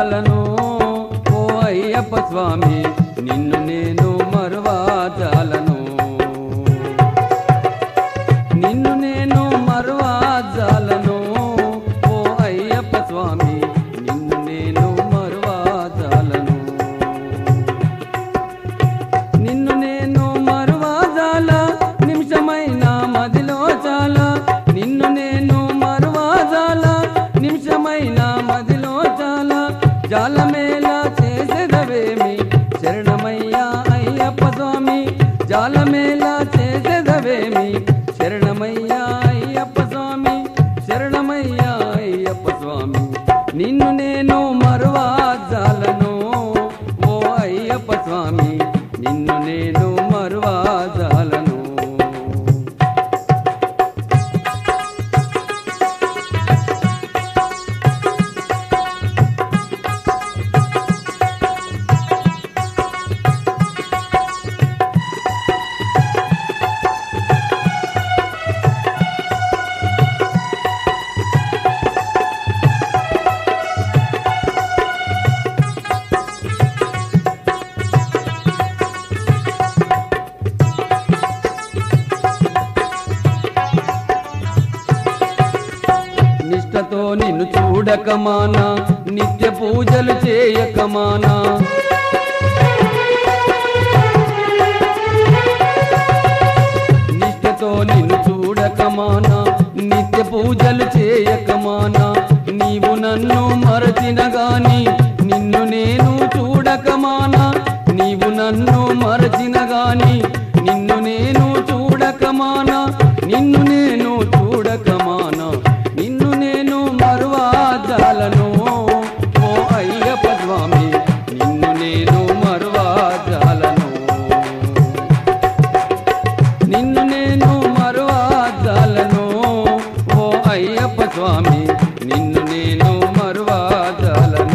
జాలను ఓ అయ్యప్ప స్వామి నిన్ను నేను మరువా జాలను నిన్ను నేను మరువా జాలను ఓ అయ్యప్ప స్వామి నిన్ను నేను మరువా జాలను నిన్ను నేను మరువాజాల నిమిషమైన మదిలో చాలా నిన్ను నేను మరువాజాల నిమిషమైన మదిలో చాలా జాలమేలా చేసేదవేమి శరణమయ్యా అయ్యప్ప స్వామి జాలమేలా చేసేదవేమి శరణమయ్యా అయ్యప్ప స్వామి శరణమయ్యా అయ్యప్ప స్వామి నిన్ను నేను మరువాజాలను ఓ అయ్యప్ప స్వామి నిన్ను నేను మరువాజాలను నిష్టతో నిన్ను చూడకమానా నిత్య పూజలు చేయకమానా నిష్టతో నిన్ను చూడకమానా నిత్య పూజలు చేయకమానా నీవు నన్ను మరచిన గాని నిన్ను నేను చూడకమానా నీవు నన్ను మరచిన గాని నిన్ను నేను చూడకమానా నిన్ను నేను చూడకమానా నిన్ను నేను మరువాజాలను ఓ అయ్యప్ప స్వామి నిన్ను నేను మరువాజాలను నిన్ను నేను మరువాజాలను ఓ అయ్యప్ప స్వామి నిన్ను నేను మరువాజాలను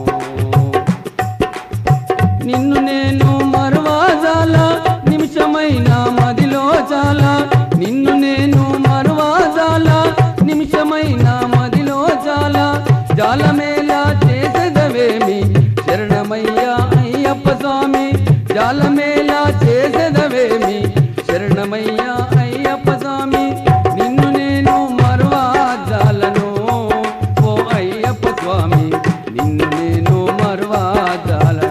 నిన్ను నేను మరువాజాల నిమిషమైన మదిలో చాలా నిన్ను నేను మరువాజాల నిమిషమైన మదిలో చాలా జాలమేలా చేసేదవేమి శరణమయ్యా అయ్యప్ప స్వామి జాలమేలా చేసేదవేమి శరణమయ్యా అయ్యప్ప స్వామి నిన్ను నేను మరువాజాలను ఓ అయ్యప్ప స్వామి నిన్ను నేను మరువాజాలను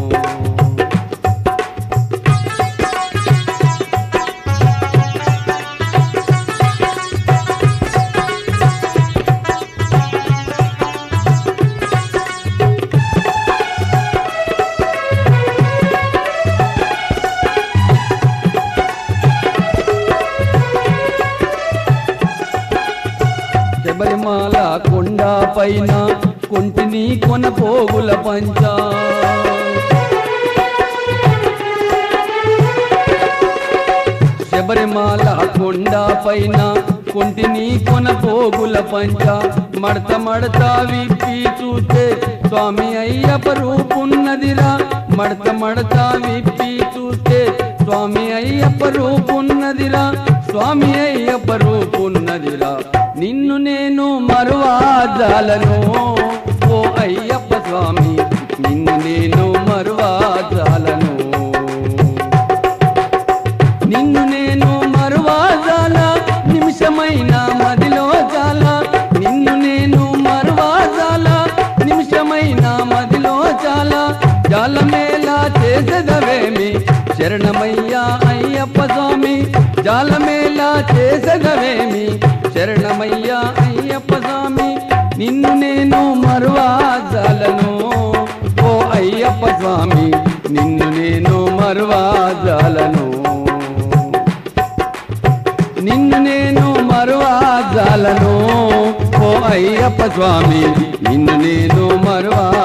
శబరిమాల కొండ పైన కొంటిని కొన పోగుల పంచ శబరిమాల కొండ పైన కొంటిని కొన పోగుల పంచ మడత మడత విప్పి చూస్తే స్వామి అయ్యప్ప రూపున్నదిరా మడత మడత విప్పి చూస్తే స్వామి అయ్యప్ప రూపున్నదిరా స్వామి అయ్యప్ప రూపున్నదిరా నిన్ను నేను మరువాజాలను ఓ అయ్యప్ప స్వామి నిన్ను నేను మరువాజాలను నిన్ను నేను మరువాజాల నిమిషమైన మదిలో చాలా నిన్ను నేను మరువాజాల నిమిషమైన మదిలో చాలా జాలమేలా చేసెదవేమి శరణమయ్యా అయ్యప్ప స్వామి జాలమేలా చేసెదవేమి శరణమయ్యా అయ్యప్ప స్వామి నిన్ను నేను మరువాజాలను ఓ అయ్యప్ప స్వామి నిన్ను నేను మరువాజాలను నిన్ను నేను మరువాజాలను ఓ అయ్యప్ప స్వామి నిన్ను నేను మరువా